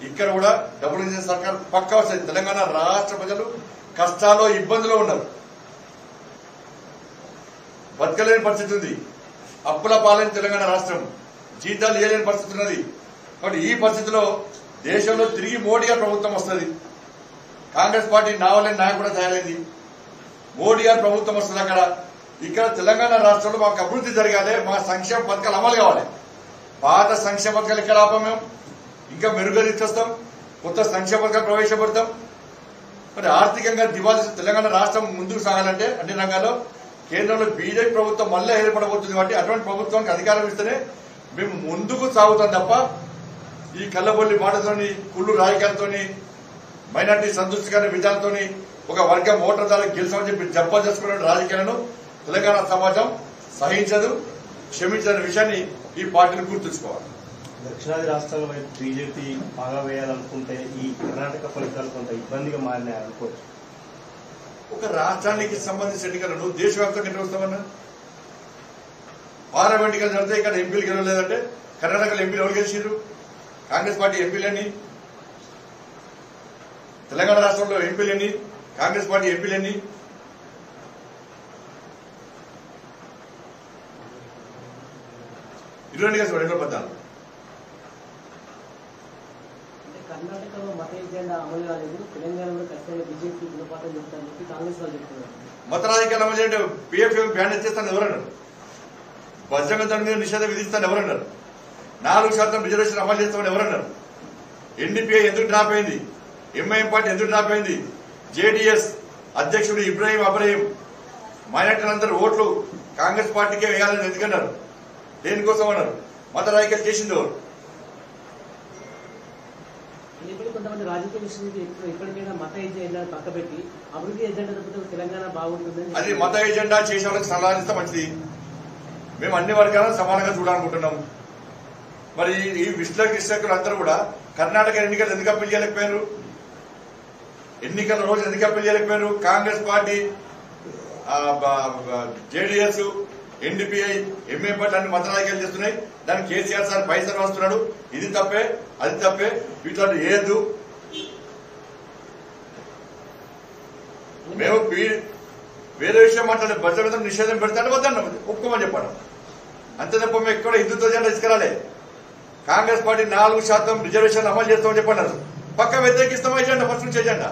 ఇక్కడ కూడా double engine సర్కార్ పక్కా వస్తుంది తెలంగాణ రాష్ట్ర ప్రజలు కష్టాల్లో ఇబ్బందులు ఉన్నారు బతకలేని పరిస్థితి ఉంది అప్పుల పాలైన తెలంగాణ రాష్ట్రం జీతాలు ఇవ్వలేని పరిస్థితి ఉన్నది కాబట్టి ఈ పరిస్థితిలో దేశంలో తిరిగి మోడీ గారి ప్రభుత్వం వస్తుంది కాంగ్రెస్ పార్టీ నావలేని నాయకుడు తయారైంది మోడీ గారి ప్రభుత్వం వస్తుంది అక్కడ ఇక్కడ తెలంగాణ రాష్ట్రంలో మాకు అభివృద్ధి జరగాలి మా సంక్షేమ పథకాలు అమలు కావాలి పాత సంక్షేమ పథకాలు ఇక్కడ ఆపం మేము ఇంకా మెరుగ్గా తీసుకొస్తాం కొత్త సంక్షేమ పథకాలు ప్రవేశపెడతాం మరి ఆర్థికంగా దివాళీ తెలంగాణ రాష్ట్రం ముందుకు సాగాలంటే అన్ని రంగాల్లో కేంద్రంలో బీజేపీ ప్రభుత్వం మళ్ళీ ఏర్పడబోతుంది కాబట్టి అటువంటి ప్రభుత్వానికి అధికారం ఇస్తేనే మేము ముందుకు సాగుతాం తప్ప ఈ కళ్ళబొల్లి మాటతోని కుళ్ళు రాజకీయాలతోని మైనార్టీ సంతృష్టికర విధాలతోని ఒక వర్గం ఓటర్ ద్వారా గెలిచామని చెప్పి జబ్బ చేసుకునే రాజకీయాలను తెలంగాణ సమాజం సహించదు క్షమించని విషయాన్ని ఈ పార్టీని గుర్తుంచుకోవాలి దక్షిణాది రాష్ట్రాల వైపు బీజేపీ బాగా వేయాలనుకుంటే ఈ కర్ణాటక ఫలితాలు కొంత ఇబ్బందిగా మారినాయి అనుకోవచ్చు ఒక రాష్ట్రానికి సంబంధించిన ఎన్నికలను దేశవ్యాప్తంగా నిర్వహిస్తామన్నా పార్లమెంట్ ఎన్నికలు జరిగితే ఇక్కడ ఎంపీలు గెలవలేదంటే కర్ణాటకలో ఎంపీలు ఎవరు గెలిచారు కాంగ్రెస్ పార్టీ ఎంపీలని తెలంగాణ రాష్ట్రంలో ఎంపీలని కాంగ్రెస్ పార్టీ ఎంపీలని ఇరవై రెండు కలిసి రెండు వేల పద్నాలుగు అంటే కర్ణాటకలో మత ఎజెండా అమలు కాలేదు తెలంగాణలో ఖచ్చితంగా బీజేపీ గుణపాఠం చెప్తారని చెప్పి కాంగ్రెస్ వాళ్ళు చెప్తున్నారు మత రాజకీయాలు అమలు చేయండి పిఎఫ్ఎం బ్యాన్ చేస్తాను ఎవరన్నారు బహిరంగ దాని మీద నిషేధం విధిస్తాను ఎవరన్నారు నాలుగు శాతం రిజర్వేషన్ అమలు చేస్తామని ఎవరన్నారు ఎన్డీపీఐ ఎందుకు డ్రాప్ అయింది ఎంఐఎం పార్టీ ఎందుకు డ్రాప్ అయింది జేడీఎస్ అధ్యక్షుడు ఇబ్రాహీం అబ్రహీం మైనార్టీలందరూ ఓట్లు కాంగ్రెస్ పార్టీకే వేయాలని ఎందుకన్నారు దేనికోసం అన్నారు మత రాజకీయాలు చేసింది ఎవరు ఇప్పుడు కొంతమంది రాజకీయ విషయానికి ఎప్పుడు ఎప్పటికైనా మత ఎజెండా పక్క పెట్టి అభివృద్ధి ఎజెండా తప్పితే తెలంగాణ బాగుంటుందని అది మత ఎజెండా చేసే వాళ్ళకి సలహా ఇస్తే మంచిది మేము అన్ని వర్గాలను సమానంగా చూడాలనుకుంటున్నాం మరి ఈ విశ్లేషకులు అందరూ కూడా కర్ణాటక ఎన్నికలు ఎందుకు అప్పీల్ చేయలేకపోయారు ఎన్నికల రోజు ఎందుకు అప్పీల్ చేయలేకపోయారు Congress party JDS NDPI MA party అన్ని మత రాజకీయాలు చేస్తున్నాయి దానికి కేసీఆర్ సార్ పైసలు వస్తున్నాడు ఇది తప్పే అది తప్పే వీటిలో ఏదు మేము వీ- వేరే విషయం మాట్లాడే బడ్జెట్ మీద నిషేధం పెడతాడు వద్దన్న ఒప్పుకోమని చెప్పాడు అంతే తప్ప మేము ఎక్కడ హిందుత్వ జెండా తీసుకురాలే కాంగ్రెస్ పార్టీ నాలుగు శాతం రిజర్వేషన్ అమలు చేస్తామని చెప్పన్నారు పక్క వ్యతిరేకిస్తామా ఎజెండా ఫస్ట్ నుంచి ఎజెండా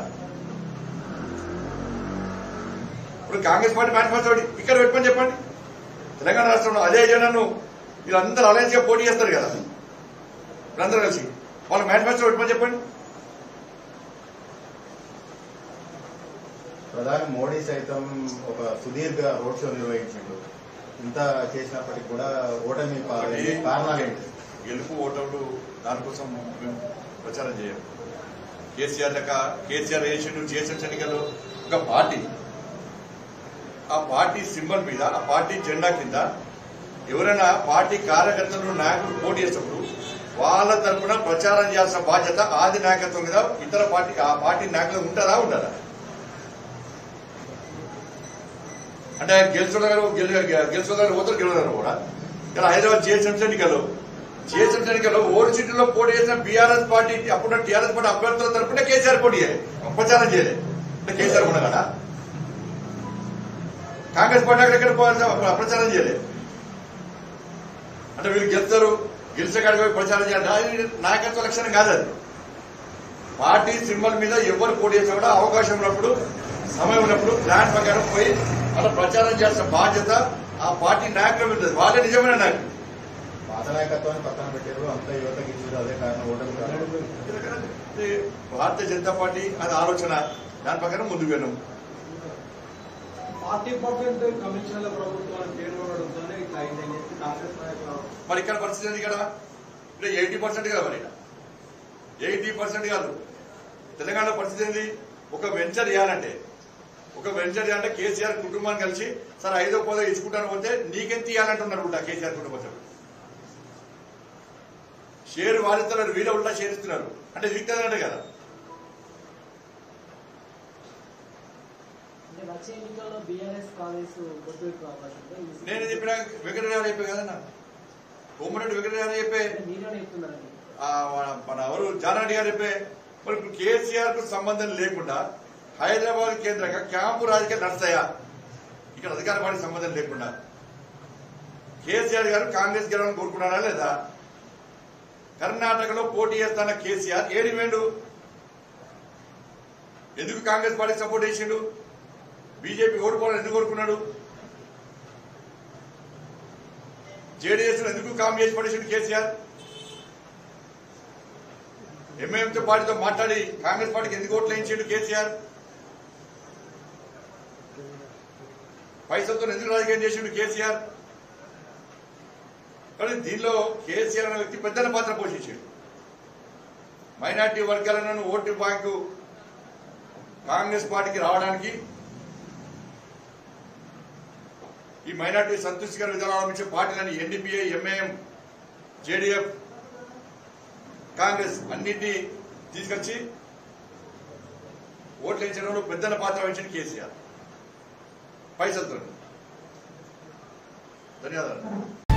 ఇప్పుడు కాంగ్రెస్ పార్టీ మేనిఫెస్టో ఇక్కడ పెట్టుకొని చెప్పండి తెలంగాణ రాష్ట్రంలో అదే ఎజెండాను వీళ్ళందరూ అలయన్స్ గా పోటీ చేస్తారు కదా వీళ్ళందరూ కలిసి వాళ్ళ మేనిఫెస్టో పెట్టుకొని చెప్పండి ప్రధాని మోడీ సైతం ఒక సుదీర్ఘ రోడ్ షో నిర్వహించిండు ఇంత చేసినప్పటికీ కూడా ఓటమి పాలైంది కారణాలు ఏంటి గెలుపు ఓటర్లు దానికోసం మేము ప్రచారం చేయం కేసీఆర్ లెక్క కేసీఆర్ చేసిండు చేసిన ఎన్నికల్లో ఒక పార్టీ ఆ పార్టీ సింబల్ మీద ఆ పార్టీ జెండా కింద ఎవరైనా పార్టీ కార్యకర్తలు నాయకులు పోటీ చేసినప్పుడు వాళ్ళ తరఫున ప్రచారం చేయాల్సిన బాధ్యత ఆది నాయకత్వం మీద ఇతర పార్టీ ఆ పార్టీ నాయకులు ఉంటారా ఉండరా అంటే గెలుచున్నారు గెలుచున్నారు పోతారు గెలవరు కూడా ఇక్కడ హైదరాబాద్ జిహెచ్ఎంసీ ఎన్నికలు జిహెచ్ఎంసీ ఎన్నికల్లో ఓడి సీట్లో పోటీ చేసిన బీఆర్ఎస్ పార్టీ అప్పుడు టీఆర్ఎస్ పార్టీ అభ్యర్థుల తరపున కేసీఆర్ పోటీ చేయాలి ప్రచారం చేయలేదు అంటే కేసీఆర్ కూడా కదా కాంగ్రెస్ పార్టీ అక్కడ ఎక్కడ పోవాల్సిన ప్రచారం చేయలేదు అంటే వీళ్ళు గెలుస్తారు గెలిచే కాడికి పోయి ప్రచారం చేయాలి అది నాయకత్వ లక్షణం కాదు అది పార్టీ సింబల్ మీద ఎవరు పోటీ చేసినా కూడా అవకాశం ఉన్నప్పుడు సమయం ఉన్నప్పుడు ప్లాన్ ప్రకారం పోయి అలా ప్రచారం చేయాల్సిన బాధ్యత ఆ పార్టీ నాయకుల మీద ఉంది. వాళ్ళే నిజమైన నాయకులు పాత నాయకత్వాన్ని పక్కన పెట్టారు అంత యువతకి ఇచ్చారు అదే కారణం ఓటమి కారణం ఇది భారతీయ జనతా పార్టీ అది ఆలోచన దాని ప్రకారం ముందుకు వెళ్ళాం ఫార్టీ పర్సెంట్ కమిషన్ల ప్రభుత్వాన్ని పేర్కొనడంతోనే ఇట్లా అయిందని చెప్పి కాంగ్రెస్ నాయకులు మరి ఇక్కడ పరిస్థితి ఏంది కదా ఇక్కడ ఎయిటీ పర్సెంట్ కదా మరి ఎయిటీ పర్సెంట్ కాదు తెలంగాణ పరిస్థితి ఏంది ఒక వెంచర్ ఇవ్వాలంటే ఒక వెంచర్ ఇవ్వాలంటే కేసీఆర్ కుటుంబాన్ని కలిసి సరే ఐదో పదో ఇచ్చుకుంటాను పోతే నీకెంత ఇవ్వాలంటున్నారు కూడా కేసీఆర్ కుటుంబ సభ్యులు షేర్ వారిస్తున్నారు వీళ్ళ ఉల్టా షేర్ ఇస్తున్నారు అంటే వీక్తదంటే కదా అంటే వచ్చే ఎన్నికల్లో బీఆర్ఎస్ కాంగ్రెస్ పొత్తు పెట్టే అవకాశం ఉందా? ఈ- నేను చెప్పిన వెంకటరావు చెప్పే కదన్నా కోమరెడ్డి వెంకటరావు చెప్పే అంటే మీరేనే చెప్తున్నారండి ఆ మన- మన ఎవరు జానారెడ్డి గారు చెప్పే మరి ఇప్పుడు కేసీఆర్ కు సంబంధం లేకుండా హైదరాబాద్ కేంద్రంగా క్యాంపు రాజకీయాలు నడుస్తాయా ఇక్కడ అధికార పార్టీ సంబంధం లేకుండా కేసీఆర్ గారు కాంగ్రెస్ గెలవాలని కోరుకున్నారా లేదా కర్ణాటకలో పోటీ చేస్తున్న కేసీఆర్ ఏడి వేండు ఎందుకు కాంగ్రెస్ పార్టీకి సపోర్ట్ చేసిండు బీజేపీ ఓడిపోవాలని ఎందుకు కోరుకున్నాడు జేడీఎస్ ఎందుకు కామ్ చేసి పడేసిండు కేసీఆర్ ఎంఐఎంతో పార్టీతో మాట్లాడి కాంగ్రెస్ పార్టీకి ఎందుకు ఓట్లు వేయించాడు కేసీఆర్ పైసలతో ఎందుకు రాజకీయం చేసిండు కేసీఆర్ కానీ దీనిలో కేసీఆర్ అనే వ్యక్తి పెద్దల పాత్ర పోషించాడు మైనార్టీ వర్గాలను ఓటు బ్యాంకు కాంగ్రెస్ పార్టీకి రావడానికి ఈ మైనార్టీ సంతృష్టికర విధానం అవలంబించే పార్టీలని ఎన్డీపీఐ ఎంఐఎం జేడీఎఫ్ కాంగ్రెస్ అన్నింటినీ తీసుకొచ్చి ఓట్లు వేయించడంలో పెద్దల పాత్ర వహించిన కేసీఆర్ పైసలతో ధన్యవాదాలు